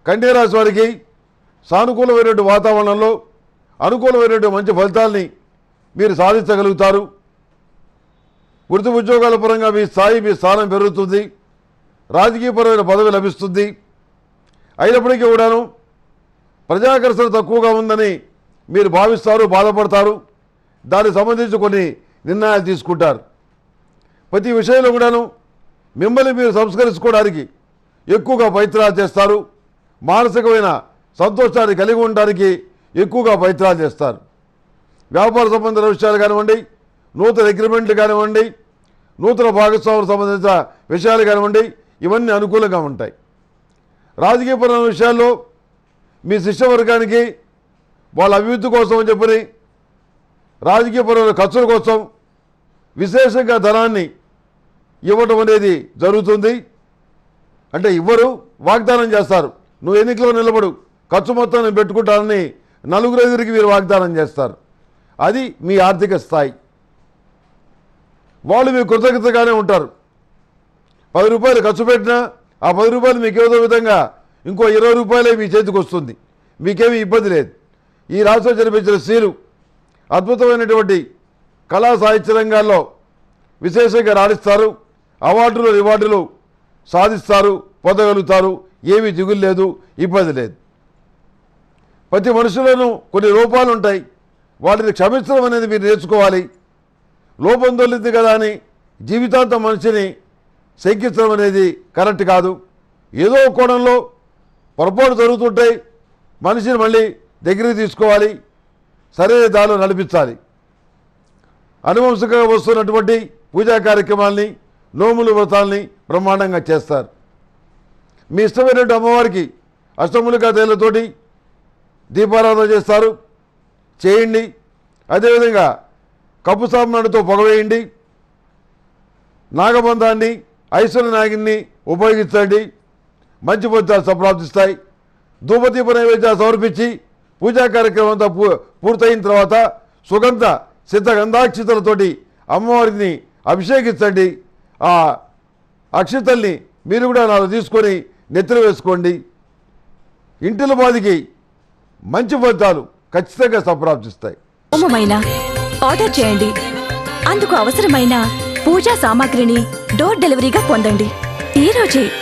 కన్యారాశి వారికి సానుకూలమైనటువంటి వాతావరణంలో అనుకూలమైనటువంటి మంచి ఫలితాల్ని మీరు సాధించగలుగుతారు వృత్తి ఉద్యోగాల పరంగా మీ స్థాయి మీ స్థానం పెరుగుతుంది రాజకీయపరమైన పదవి లభిస్తుంది అయినప్పటికీ కూడాను ప్రజాకర్షణ తక్కువగా ఉందని మీరు భావిస్తారు బాధపడతారు దానికి సంబంధించి కొన్ని నిర్ణయాలు తీసుకుంటారు ప్రతి విషయంలో కూడాను మిమ్మల్ని మీరు సంస్కరించుకోవడానికి ఎక్కువగా ప్రయత్నాలు చేస్తారు మానసికమైన సంతోషాన్ని కలిగి ఉండడానికి ఎక్కువగా ప్రయత్నాలు చేస్తారు వ్యాపార సంబంధించిన విషయాలు కానివ్వండి నూతన అగ్రిమెంట్లు కానివ్వండి నూతన భాగస్వాములకు సంబంధించిన విషయాలు కానివ్వండి ఇవన్నీ అనుకూలంగా ఉంటాయి రాజకీయపరమైన విషయాల్లో మీ శిష్యవర్గానికి వాళ్ళ అభివృద్ధి కోసం అని చెప్పని రాజకీయపరమైన ఖర్చుల కోసం విశేషంగా ధనాన్ని ఇవ్వటం అనేది జరుగుతుంది అంటే ఇవ్వరు వాగ్దానం చేస్తారు నువ్వు ఎన్నికలో నిలబడు ఖర్చు మొత్తం నేను పెట్టుకుంటానని నలుగురు ఎదురికి మీరు వాగ్దానం చేస్తారు అది మీ ఆర్థిక స్థాయి వాళ్ళు మీ కృతజ్ఞతగానే ఉంటారు పది రూపాయలు ఖర్చు పెట్టినా ఆ పది రూపాయలు మీకు ఏదో విధంగా ఇంకో ఇరవై రూపాయలే మీ చేతికి వస్తుంది మీకేమీ ఇబ్బంది లేదు ఈ రాష్ట్రం జన్మించిన స్త్రీలు అద్భుతమైనటువంటి కళా సాహిత్య రంగాల్లో విశేషంగా రాణిస్తారు అవార్డులు రివార్డులు సాధిస్తారు పొందగలుగుతారు ఏమీ దిగులు లేదు ఇబ్బంది లేదు ప్రతి మనుషులను కొన్ని లోపాలు ఉంటాయి వాటిని క్షమించడం అనేది మీరు నేర్చుకోవాలి లోపం దొల్లింది కదా అని జీవితాంతం మనిషిని శంకించడం అనేది కరెక్ట్ కాదు ఏదో ఒక కోణంలో పొరపాటు జరుగుతుంటాయి మనిషిని మళ్ళీ దగ్గరికి తీసుకోవాలి సరైన దారిలో నడిపించాలి అనువంశంగా వస్తున్నటువంటి పూజా కార్యక్రమాల్ని నోములు వ్రతాల్ని బ్రహ్మాండంగా చేస్తారు మీ ఇష్టమైనటువంటి అమ్మవారికి అష్టములికా తేళ్లతోటి దీపారాధన చేస్తారు చేయండి అదేవిధంగా కప్పు సామానుతో పొగవేయండి నాగబంధాన్ని ఐశ్వర్య నాగిని ఉపయోగించండి మంచి ఫలితాలు సంప్రాప్తిస్తాయి ధూపదీప నైవేద్యాలు సమర్పించి పూజా కార్యక్రమం అంతా పూ పూర్తయిన తర్వాత సుగంధ సిద్ధ గంధాక్షితలతోటి అమ్మవారిని అభిషేకించండి ఆ అక్షితల్ని మీరు కూడా నాలుగు తీసుకొని నెత్తిన వేసుకోండి ఇంటిల బాదికి మంచి ఫలితాలు ఖచ్చితంగా సంప్రాప్తిస్తాయి హోమమైన ఆర్డర్ చేయండి అందుకు అవసరమైన పూజా సామాగ్రిని డోర్ డెలివరీగా పొందండి ఈ రోజే